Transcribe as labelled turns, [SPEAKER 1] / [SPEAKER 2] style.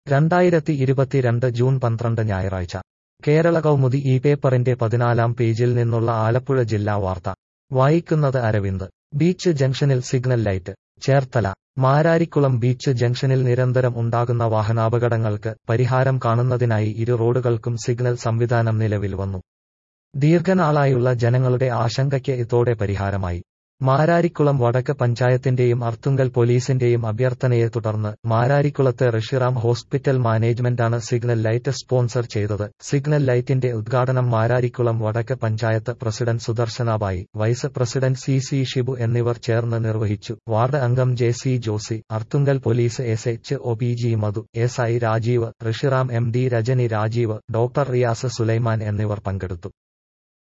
[SPEAKER 1] രണ്ടായിരത്തി ഇരുപത്തിരണ്ട് ജൂൺ പന്ത്രണ്ട് ഞായറാഴ്ച കേരള കൗമുദി ഈ പേപ്പറിന്റെ പതിനാലാം പേജിൽ നിന്നുള്ള ആലപ്പുഴ ജില്ലാ വാർത്ത വായിക്കുന്നത് അരവിന്ദ് ബീച്ച് ജംഗ്ഷനിൽ signal light Cherthala Mararikulam beach ജംഗ്ഷനിൽ നിരന്തരം ഉണ്ടാകുന്ന വാഹനാപകടങ്ങൾക്ക് പരിഹാരം കാണുന്നതിനായി ഇരു റോഡുകൾക്കും സിഗ്നൽ സംവിധാനം നിലവിൽ വന്നു ദീർഘനാളായുള്ള ജനങ്ങളുടെ ആശങ്കയ്ക്ക് ഇതോടെ പരിഹാരമായി മാരാരിക്കുളം വടക്ക് പഞ്ചായത്തിന്റെയും അർത്തുങ്കൽ പോലീസിന്റെയും അഭ്യർത്ഥനയെ തുടർന്ന് മാരാരിക്കുളത്തെ ഋഷിറാം ഹോസ്പിറ്റൽ മാനേജ്മെന്റാണ് സിഗ്നൽ ലൈറ്റ് സ്പോൺസർ ചെയ്തത് സിഗ്നൽ ലൈറ്റിന്റെ ഉദ്ഘാടനം മാരാരിക്കുളം വടക്ക് panchayat president Sudarshanabai vice president C C Shibu എന്നിവർ ചേർന്ന് നിർവഹിച്ചു വാർഡ് അംഗം J C Josy Arthunkal police S H O P G Madhu S I Rajeev Rishiram M D Rajani Rajeev doctor Riyas Sulaiman എന്നിവർ പങ്കെടുത്തു